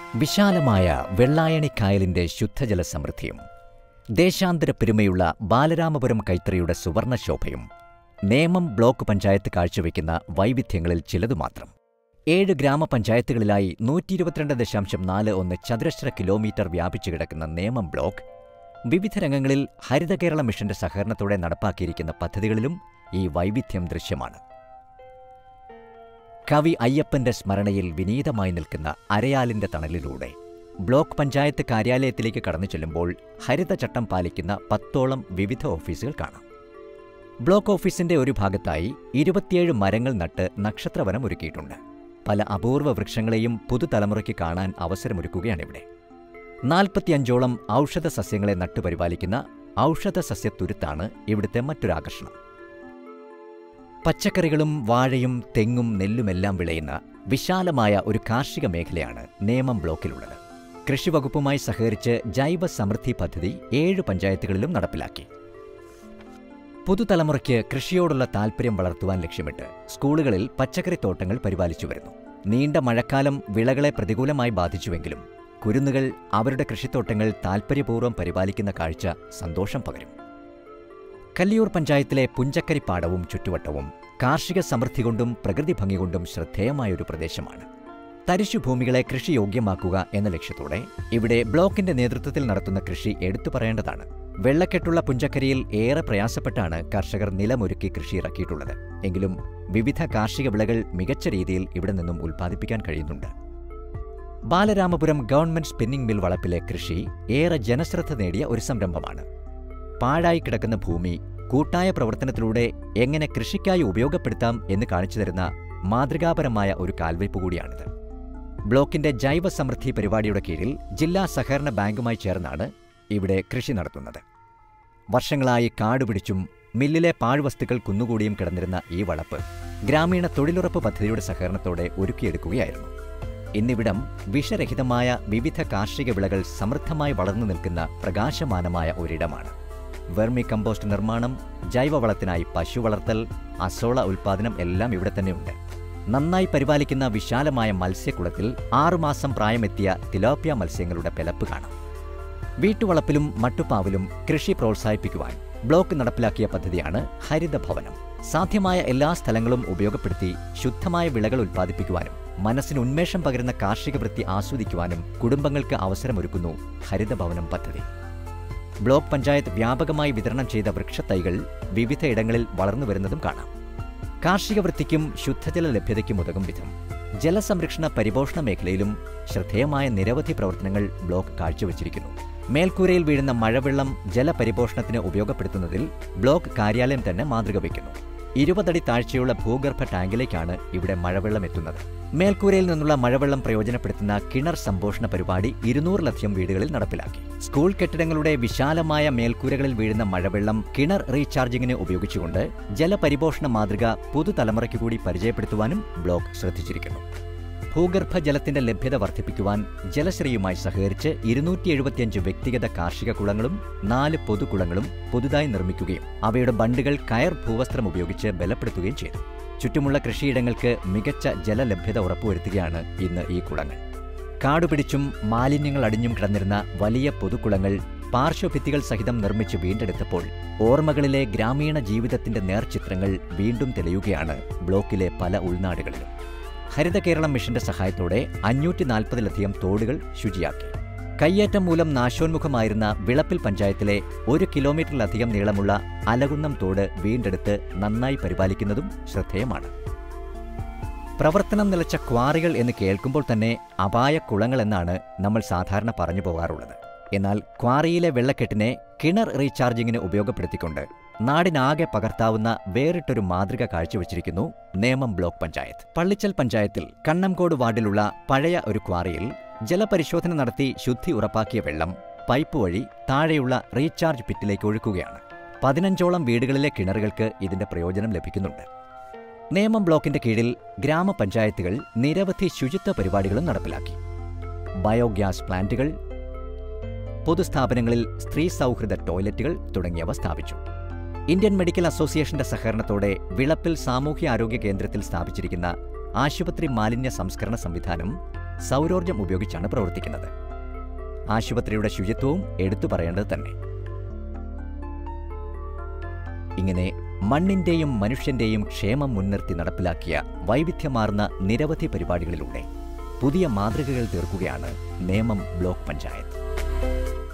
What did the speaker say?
വിശാലമായ വെള്ളായണിക്കായലിന്റെ ശുദ്ധജല സമൃദ്ധിയും ദേശാന്തര പെരുമയുള്ള ബാലരാമപുരം കൈത്തറിയുടെ സുവർണ ശോഭയും നേമം ബ്ലോക്ക് പഞ്ചായത്ത് കാഴ്ചവെക്കുന്ന വൈവിധ്യങ്ങളിൽ ചിലതു മാത്രം ഏഴ് ഗ്രാമപഞ്ചായത്തുകളിലായി നൂറ്റി ഇരുപത്തിരണ്ട് ദശാംശം നാല് ഒന്ന് ചതുരശ്ര കിലോമീറ്റർ വ്യാപിച്ചു കിടക്കുന്ന നേമം ബ്ലോക്ക് വിവിധ രംഗങ്ങളിൽ ഹരിത കേരള മിഷന്റെ സഹകരണത്തോടെ നടപ്പാക്കിയിരിക്കുന്ന പദ്ധതികളിലും ഈ വൈവിധ്യം ദൃശ്യമാണ് കവി അയ്യപ്പന്റെ സ്മരണയിൽ വിനീതമായി നിൽക്കുന്ന അരയാലിന്റെ തണലിലൂടെ ബ്ലോക്ക് പഞ്ചായത്ത് കാര്യാലയത്തിലേക്ക് കടന്നു ചെല്ലുമ്പോൾ ഹരിതചട്ടം പാലിക്കുന്ന പത്തോളം വിവിധ ഓഫീസുകൾ കാണാം ബ്ലോക്ക് ഓഫീസിന്റെ ഒരു ഭാഗത്തായി ഇരുപത്തിയേഴ് മരങ്ങൾ നട്ട് നക്ഷത്രവനം ഒരുക്കിയിട്ടുണ്ട് പല അപൂർവ വൃക്ഷങ്ങളെയും പുതുതലമുറയ്ക്ക് കാണാൻ അവസരമൊരുക്കുകയാണിവിടെ നാൽപ്പത്തിയഞ്ചോളം ഔഷധ സസ്യങ്ങളെ നട്ടുപരിപാലിക്കുന്ന ഔഷധ സസ്യത്തുരുത്താണ് ഇവിടുത്തെ മറ്റൊരാകർഷണം പച്ചക്കറികളും വാഴയും തെങ്ങും നെല്ലുമെല്ലാം വിളയുന്ന വിശാലമായ ഒരു കാർഷിക മേഖലയാണ് നേമം ബ്ലോക്കിലുള്ളത് കൃഷിവകുപ്പുമായി സഹകരിച്ച് ജൈവ സമൃദ്ധി പദ്ധതി ഏഴ് പഞ്ചായത്തുകളിലും നടപ്പിലാക്കി പുതുതലമുറയ്ക്ക് കൃഷിയോടുള്ള താൽപ്പര്യം വളർത്തുവാൻ ലക്ഷ്യമിട്ട് സ്കൂളുകളിൽ പച്ചക്കറിത്തോട്ടങ്ങൾ പരിപാലിച്ചു വരുന്നു നീണ്ട മഴക്കാലം വിളകളെ പ്രതികൂലമായി ബാധിച്ചുവെങ്കിലും കുരുന്നുകൾ അവരുടെ കൃഷിത്തോട്ടങ്ങൾ താൽപ്പര്യപൂർവ്വം പരിപാലിക്കുന്ന കാഴ്ച സന്തോഷം പകരും കല്ലിയൂർ പഞ്ചായത്തിലെ പുഞ്ചക്കരിപ്പാടവും ചുറ്റുവട്ടവും കാർഷിക സമൃദ്ധി കൊണ്ടും പ്രകൃതി ഭംഗി കൊണ്ടും ശ്രദ്ധേയമായൊരു പ്രദേശമാണ് തരിശുഭൂമികളെ കൃഷിയോഗ്യമാക്കുക എന്ന ലക്ഷ്യത്തോടെ ഇവിടെ ബ്ലോക്കിന്റെ നേതൃത്വത്തിൽ നടത്തുന്ന കൃഷി എടുത്തു പറയേണ്ടതാണ് വെള്ളക്കെട്ടുള്ള പുഞ്ചക്കരിയിൽ ഏറെ പ്രയാസപ്പെട്ടാണ് കർഷകർ നിലമൊരുക്കി കൃഷി ഇറക്കിയിട്ടുള്ളത് എങ്കിലും വിവിധ കാർഷിക വിളകൾ മികച്ച രീതിയിൽ ഇവിടെ നിന്നും ഉൽപ്പാദിപ്പിക്കാൻ കഴിയുന്നുണ്ട് ബാലരാമപുരം ഗവൺമെന്റ് സ്പിന്നിംഗ് മിൽ വളപ്പിലെ കൃഷി ഏറെ ജനശ്രദ്ധ നേടിയ ഒരു സംരംഭമാണ് പാഴായി കിടക്കുന്ന ഭൂമി കൂട്ടായ പ്രവർത്തനത്തിലൂടെ എങ്ങനെ കൃഷിക്കായി ഉപയോഗപ്പെടുത്താം എന്ന് കാണിച്ചു തരുന്ന മാതൃകാപരമായ ഒരു കാൽവയ്പ് കൂടിയാണിത് ബ്ലോക്കിന്റെ ജൈവ സമൃദ്ധി പരിപാടിയുടെ കീഴിൽ ജില്ലാ സഹകരണ ബാങ്കുമായി ചേർന്നാണ് ഇവിടെ കൃഷി നടത്തുന്നത് വർഷങ്ങളായി കാടുപിടിച്ചും മില്ലിലെ പാഴ്വസ്തുക്കൾ കുന്നുകൂടിയും കിടന്നിരുന്ന ഈ വളപ്പ് ഗ്രാമീണ തൊഴിലുറപ്പ് പദ്ധതിയുടെ സഹകരണത്തോടെ ഒരുക്കിയെടുക്കുകയായിരുന്നു ഇന്നിവിടം വിഷരഹിതമായ വിവിധ കാർഷിക വിളകൾ സമൃദ്ധമായി വളർന്നു നിൽക്കുന്ന പ്രകാശമാനമായ ഒരിടമാണ് വെർമി കമ്പോസ്റ്റ് നിർമ്മാണം ജൈവവളത്തിനായി പശു വളർത്തൽ അസോള ഉൽപ്പാദനം എല്ലാം ഇവിടെ തന്നെയുണ്ട് നന്നായി പരിപാലിക്കുന്ന വിശാലമായ മത്സ്യക്കുളത്തിൽ ആറുമാസം പ്രായമെത്തിയ തിലോപ്യ മത്സ്യങ്ങളുടെ പിലപ്പ് കാണാം വീട്ടുവളപ്പിലും മട്ടുപ്പാവിലും കൃഷി പ്രോത്സാഹിപ്പിക്കുവാൻ ബ്ലോക്ക് നടപ്പിലാക്കിയ പദ്ധതിയാണ് ഹരിതഭവനം സാധ്യമായ എല്ലാ സ്ഥലങ്ങളും ഉപയോഗപ്പെടുത്തി ശുദ്ധമായ വിളകൾ ഉൽപ്പാദിപ്പിക്കുവാനും മനസ്സിന് ഉന്മേഷം പകരുന്ന കാർഷിക വൃത്തി ആസ്വദിക്കുവാനും കുടുംബങ്ങൾക്ക് അവസരമൊരുക്കുന്നു ഹരിതഭവനം പദ്ധതി ബ്ലോക്ക് പഞ്ചായത്ത് വ്യാപകമായി വിതരണം ചെയ്ത വൃക്ഷത്തൈകൾ വിവിധയിടങ്ങളിൽ വളർന്നു വരുന്നതും കാണാം കാർഷിക വൃത്തിക്കും ശുദ്ധജല ലഭ്യതയ്ക്കും ഉതകും വിധം ജലസംരക്ഷണ പരിപോഷണ മേഖലയിലും ശ്രദ്ധേയമായ നിരവധി പ്രവർത്തനങ്ങൾ ബ്ലോക്ക് കാഴ്ചവച്ചിരിക്കുന്നു മേൽക്കൂരയിൽ വീഴുന്ന മഴവെള്ളം ജലപരിപോഷണത്തിന് ഉപയോഗപ്പെടുത്തുന്നതിൽ ബ്ലോക്ക് കാര്യാലയം തന്നെ മാതൃക വയ്ക്കുന്നു ഇരുപതടി താഴ്ചയുള്ള ഭൂഗർഭ ടാങ്കിലേക്കാണ് ഇവിടെ മഴവെള്ളം എത്തുന്നത് മേൽക്കൂരയിൽ നിന്നുള്ള മഴവെള്ളം പ്രയോജനപ്പെടുത്തുന്ന കിണർ സംപോഷണ പരിപാടി ഇരുന്നൂറിലധികം വീടുകളിൽ നടപ്പിലാക്കി സ്കൂൾ കെട്ടിടങ്ങളുടെ വിശാലമായ മേൽക്കൂരകളിൽ വീഴുന്ന മഴവെള്ളം കിണർ റീചാർജിങ്ങിന് ഉപയോഗിച്ചുകൊണ്ട് ജലപരിപോഷണ മാതൃക പുതുതലമുറയ്ക്ക് കൂടി പരിചയപ്പെടുത്തുവാനും ബ്ലോക്ക് ശ്രദ്ധിച്ചിരിക്കുന്നു ഭൂഗർഭ ജലത്തിന്റെ ലഭ്യത വർദ്ധിപ്പിക്കുവാൻ ജലശ്രീയുമായി സഹകരിച്ച് ഇരുന്നൂറ്റി എഴുപത്തിയഞ്ച് വ്യക്തിഗത കാർഷിക കുളങ്ങളും നാല് പൊതുകുളങ്ങളും പുതുതായി നിർമ്മിക്കുകയും അവയുടെ ബണ്ടുകൾ കയർ ഭൂവസ്ത്രം ഉപയോഗിച്ച് ബലപ്പെടുത്തുകയും ചെയ്തു ചുറ്റുമുള്ള കൃഷിയിടങ്ങൾക്ക് മികച്ച ജലലഭ്യത ഉറപ്പുവരുത്തുകയാണ് ഇന്ന് ഈ കുളങ്ങൾ കാടുപിടിച്ചും മാലിന്യങ്ങൾ അടിഞ്ഞും കിടന്നിരുന്ന വലിയ പൊതുക്കുളങ്ങൾ പാർശ്വഭിത്തികൾ സഹിതം നിർമ്മിച്ച് വീണ്ടെടുത്തപ്പോൾ ഓർമ്മകളിലെ ഗ്രാമീണ ജീവിതത്തിന്റെ നേർചിത്രങ്ങൾ വീണ്ടും തെളിയുകയാണ് ബ്ലോക്കിലെ പല ഉൾനാടുകളിലും ഹരിത കേരളം മിഷന്റെ സഹായത്തോടെ അഞ്ഞൂറ്റി നാൽപ്പതിലധികം തോടുകൾ ശുചിയാക്കി കയ്യേറ്റം മൂലം നാശോന്മുഖമായിരുന്ന വിളപ്പിൽ പഞ്ചായത്തിലെ ഒരു കിലോമീറ്ററിലധികം നീളമുള്ള അലകുന്നം തോട് വീണ്ടെടുത്ത് നന്നായി പരിപാലിക്കുന്നതും ശ്രദ്ധേയമാണ് പ്രവർത്തനം നിലച്ച ക്വാറികൾ എന്ന് കേൾക്കുമ്പോൾ തന്നെ അപായ കുളങ്ങൾ എന്നാണ് നമ്മൾ സാധാരണ പറഞ്ഞു പോകാറുള്ളത് എന്നാൽ ക്വാറിയിലെ വെള്ളക്കെട്ടിനെ കിണർ റീചാർജിങ്ങിന് ഉപയോഗപ്പെടുത്തിക്കൊണ്ട് നാടിനാകെ പകർത്താവുന്ന വേറിട്ടൊരു മാതൃക കാഴ്ചവെച്ചിരിക്കുന്നു നേമം ബ്ലോക്ക് പഞ്ചായത്ത് പള്ളിച്ചൽ പഞ്ചായത്തിൽ കണ്ണംകോട് വാർഡിലുള്ള പഴയ ഒരു ക്വാറിയിൽ ജലപരിശോധന നടത്തി ശുദ്ധി ഉറപ്പാക്കിയ വെള്ളം പൈപ്പ് വഴി താഴെയുള്ള റീചാർജ് പിറ്റിലേക്ക് ഒഴുക്കുകയാണ് പതിനഞ്ചോളം വീടുകളിലെ കിണറുകൾക്ക് ഇതിന്റെ പ്രയോജനം ലഭിക്കുന്നുണ്ട് നേമം ബ്ലോക്കിന്റെ കീഴിൽ ഗ്രാമപഞ്ചായത്തുകൾ നിരവധി ശുചിത്വ പരിപാടികളും നടപ്പിലാക്കി ബയോഗ്യാസ് പ്ലാന്റുകൾ പൊതുസ്ഥാപനങ്ങളിൽ സ്ത്രീ സൗഹൃദ ടോയ്ലറ്റുകൾ തുടങ്ങിയവ സ്ഥാപിച്ചു ഇന്ത്യൻ മെഡിക്കൽ അസോസിയേഷന്റെ സഹകരണത്തോടെ വിളപ്പിൽ സാമൂഹ്യാരോഗ്യ കേന്ദ്രത്തിൽ സ്ഥാപിച്ചിരിക്കുന്ന ആശുപത്രി മാലിന്യ സംസ്കരണ സംവിധാനം സൗരോർജ്ജം ഉപയോഗിച്ചാണ് പ്രവർത്തിക്കുന്നത് ആശുപത്രിയുടെ ശുചിത്വവും എടുത്തു പറയേണ്ടത് തന്നെ ഇങ്ങനെ മണ്ണിന്റെയും മനുഷ്യന്റെയും ക്ഷേമം മുൻനിർത്തി നടപ്പിലാക്കിയ വൈവിധ്യമാർന്ന നിരവധി പരിപാടികളിലൂടെ പുതിയ മാതൃകകൾ തീർക്കുകയാണ് നേമം ബ്ലോക്ക് പഞ്ചായത്ത്